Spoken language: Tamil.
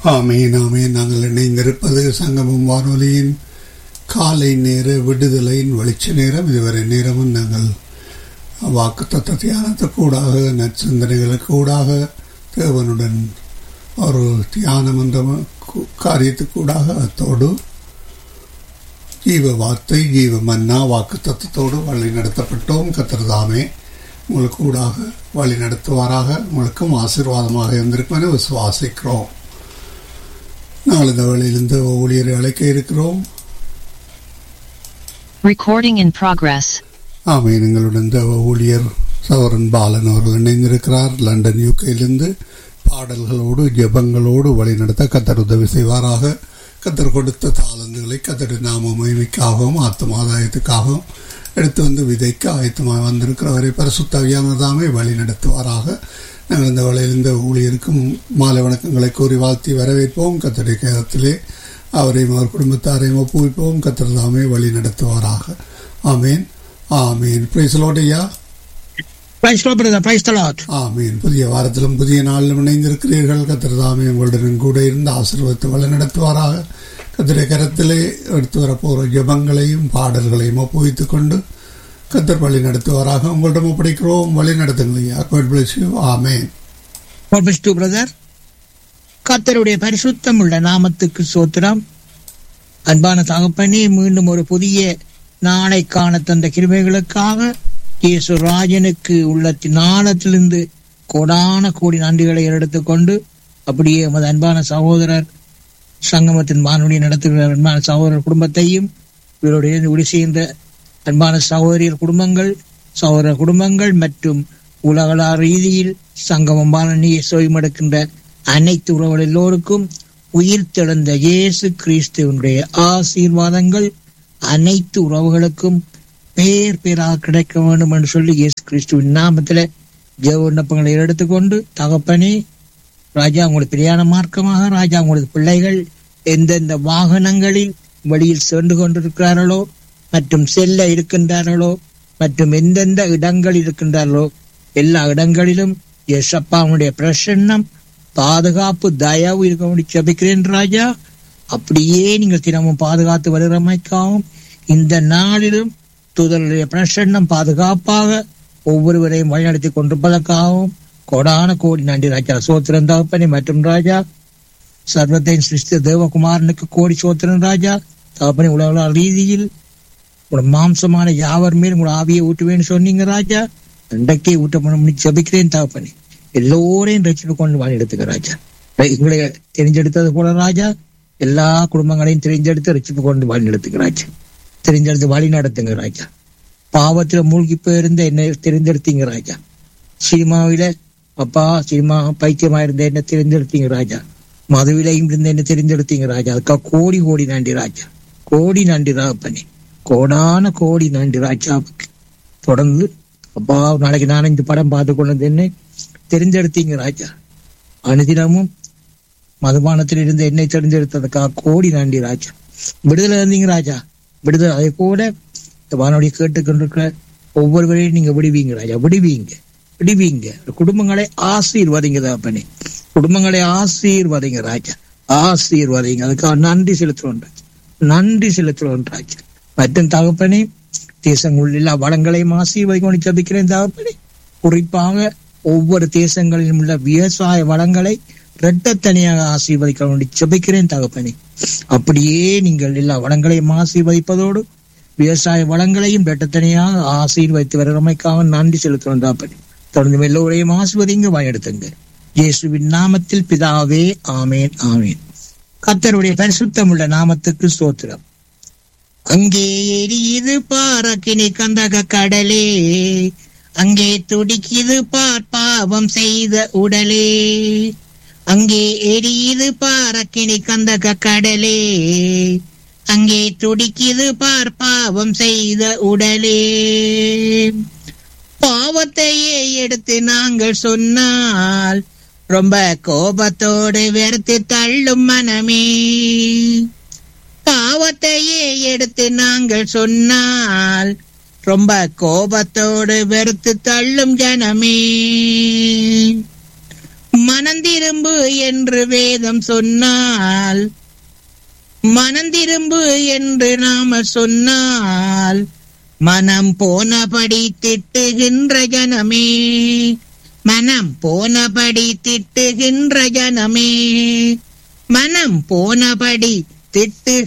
ஆமீன் ஆமீன் நாங்கள் இணைந்திருப்பது சங்கமம் வானொலியின் காலை நேர விடுதலையின் வெளிச்ச நேரம் இதுவரை நேரமும் நாங்கள் வாக்கு தத்த தியானத்துக்கூடாக நற்சிந்தனைகளுக்கு கூடாக தேவனுடன் ஒரு தியானம் என்ற கு- காரியத்துக்கூடாக அத்தோடு ஜீவ வார்த்தை ஜீவ மன்னா வாக்கு தத்துவத்தோடு வழி நடத்தப்பட்டோம் கத்திரதாமே உங்களுக்கு கூடாக வழி நடத்துவாராக உங்களுக்கும் ஆசீர்வாதமாக இருந்திருக்கும் என விசுவாசிக்கிறோம் நாளை இந்த வேளையிலிருந்து ஊழியரை அழைக்க இருக்கிறோம் Recording in progress. ஆமீன் எங்களுடன் தேவ ஊழியர் சவரன் பாலன் அவர்கள் இணைந்திருக்கிறார் லண்டன் யூகையிலிருந்து பாடல்களோடு ஜெபங்களோடு வழிநடத்த கத்தர் உதவி செய்வாராக கத்தர் கொடுத்த தாளந்துகளை கத்தர் நாம மகிமைக்காகவும் ஆத்மாதாயத்துக்காகவும் எடுத்து வந்து விதைக்க ஆயத்தமாக வந்திருக்கிறவரை பரிசுத்தவியானதாமே வழி நடத்துவாராக நாங்கள் இந்த வேளையில் இந்த ஊழியருக்கும் மாலை வணக்கங்களை கூறி வாழ்த்தி வரவேற்போம் கத்தருடைய கேரத்திலே அவரையும் அவர் குடும்பத்தாரையும் ஒப்புவிப்போம் கத்தர் தாமே வழி நடத்துவாராக ஆமீன் ஆமீன் பிரைசலோடையா Praise the Lord, brother. Praise the Lord. ஆமீன் புதிய வாரத்திலும் புதிய நாளிலும் இணைந்திருக்கிறீர்கள் கத்தர் தாமே உங்களுடன் கூட இருந்து ஆசீர்வதித்து வழி நடத்துவாராக கத்திரை கரத்திலே எடுத்து வரப்போகிற ஜெபங்களையும் பாடல்களையும் ஒப்புவித்துக் கொண்டு கத்தர் வழி நடத்துவாராக உங்களிடம் ஒப்படைக்கிறோம் வழி நடத்துங்களையா God bless you. Amen God bless you, brother. கர்த்தருடைய பரிசுத்தம் உள்ள நாமத்துக்கு சோத்திரம் அன்பான தகப்பனே மீண்டும் ஒரு புதிய நாளை காண தந்த கிருபைகளுக்காக இயேசு ராஜனுக்கு உள்ள நாளத்திலிருந்து கோடான கோடி நன்றிகளை எடுத்துக்கொண்டு அப்படியே எமது அன்பான சகோதரர் சங்கமத்தின் வானொலி நடத்துகிற அன்பான சகோதரர் குடும்பத்தையும் இவருடைய உடி செய்கின்ற அன்பான சகோதரியர் குடும்பங்கள் சகோதர குடும்பங்கள் மற்றும் உலகளா ரீதியில் சங்கமம் வானொலியை சோய்மடுக்கின்ற அனைத்து உறவுகள் எல்லோருக்கும் உயிர் தெழுந்த இயேசு கிறிஸ்துவனுடைய ஆசீர்வாதங்கள் அனைத்து உறவுகளுக்கும் பேர் பேராக கிடைக்க வேண்டும் என்று சொல்லி இயேசு கிறிஸ்துவின் நாமத்தில ஜெவ விண்ணப்பங்களை எடுத்துக்கொண்டு தகப்பனே ராஜா உங்களுக்கு பிரியான மார்க்கமாக ராஜா உங்களது பிள்ளைகள் எந்தெந்த வாகனங்களில் வழியில் சென்று கொண்டிருக்கிறார்களோ மற்றும் செல்ல இருக்கின்றார்களோ மற்றும் எந்தெந்த இடங்கள் இருக்கின்றார்களோ எல்லா இடங்களிலும் எசப்பாவுடைய பிரசன்னம் பாதுகாப்பு தயவு இருக்க வேண்டி ஜெபிக்கிறேன் ராஜா அப்படியே நீங்கள் தினமும் பாதுகாத்து வருகிறமைக்காகவும் இந்த நாளிலும் தூதருடைய பிரசன்னம் பாதுகாப்பாக ஒவ்வொருவரையும் வழிநடத்தி கொண்டிருப்பதற்காகவும் கோடான கோடி நன்றி ராஜா சோத்திரன் தகப்பனே மற்றும் ராஜா சர்வத்தையும் சிருஷ்டி தேவகுமாரனுக்கு கோடி சோத்திரன் ராஜா தகப்பனே உலக ரீதியில் உங்களோட மாம்சமான யாவர் மேல் உங்களோட ஆவியை ஊட்டுவேன்னு சொன்னீங்க ராஜா இன்றைக்கே ஊட்டப்படும் ஜபிக்கிறேன் தகப்பனே எல்லோரையும் ரசிப்பு கொண்டு வாழி எடுத்துக்க ராஜா எங்களை தெரிஞ்செடுத்தது போல ராஜா எல்லா குடும்பங்களையும் தெரிஞ்செடுத்து ரசிப்பு கொண்டு வாழி எடுத்துக்க ராஜா தெரிஞ்செடுத்து வழி நடத்துங்க ராஜா பாவத்துல மூழ்கி போயிருந்த என்னை தெரிந்தெடுத்தீங்க ராஜா சினிமாவில அப்பா சினிமா பைத்தியமா இருந்த என்ன தெரிந்தெடுத்தீங்க ராஜா மதுவிலையும் இருந்த என்ன தெரிந்தெடுத்தீங்க ராஜா அதுக்காக கோடி கோடி நன்றி ராஜா கோடி நன்றி ராப்பனே கோடான கோடி நன்றி ராஜாவுக்கு தொடர்ந்து அப்பா நாளைக்கு நான் இந்த படம் பார்த்து கொண்டு வந்து என்ன தெரிந்தெடுத்தீங்க ராஜா அனுதினமும் மதுபானத்தில் இருந்து என்னை தெரிந்தெடுத்ததுக்காக கோடி நன்றி ராஜா விடுதலை இருந்தீங்க ராஜா விடுதலை அதை கூட இந்த வானொலி கேட்டுக்கொண்டிருக்கிற ஒவ்வொருவரையும் நீங்க விடுவீங்க ராஜா விடுவீங்க விடுவீங்க குடும்பங்களை ஆசீர்வதிங்க தாப்பனே குடும்பங்களை ஆசீர்வதிங்க ராஜா ஆசீர்வதிங்க அதுக்காக நன்றி செலுத்துறோம் ராஜா நன்றி செலுத்துறோம் ராஜா மற்றும் தகப்பனே தேசங்களில் எல்லா வளங்களையும் ஆசீர்வதிக்க ஜபிக்கிறேன் தகப்பனே குறிப்பாக ஒவ்வொரு தேசங்களிலும் உள்ள விவசாய வளங்களை இரட்டத்தனியாக ஆசீர்வதிக்க வேண்டி ஜபிக்கிறேன் தகப்பனே அப்படியே நீங்கள் எல்லா வளங்களையும் ஆசீர்வதிப்பதோடு விவசாய வளங்களையும் இரட்டத்தனியாக ஆசீர்வதித்து வருகிறமைக்காக நன்றி செலுத்துகிறோம் தகப்பனே தொடர்ந்து எல்லோரையும் ஆசீர்வதிங்க வாயெடுத்துங்க இயேசுவின் நாமத்தில் பிதாவே ஆமேன் ஆமேன் கத்தருடைய பரிசுத்தம் உள்ள நாமத்துக்கு ஸ்தோத்திரம் அங்கே எரியுது பாரக்கினி கந்தக கடலே அங்கே துடிக்குது பார் பாவம் செய்த உடலே அங்கே எரியுது பாரக்கினி கந்தக கடலே அங்கே துடிக்குது பார் பாவம் செய்த உடலே பாவத்தையே எடுத்து நாங்கள் சொன்னால் ரொம்ப கோபத்தோடு வெறுத்து தள்ளும் மனமே பாவத்தையே எடுத்து நாங்கள் சொன்னால் ரொம்ப கோபத்தோடு வெறுத்து தள்ளும் ஜனமே மனந்திரும்பு என்று வேதம் சொன்னால் மனந்திரும்பு என்று நாம சொன்னால் மனம் போனபடி திட்டுகின்ற ஜனமே மனம் போனபடி திட்டுகின்ற ஜனமே மனம் போனபடி திட்டு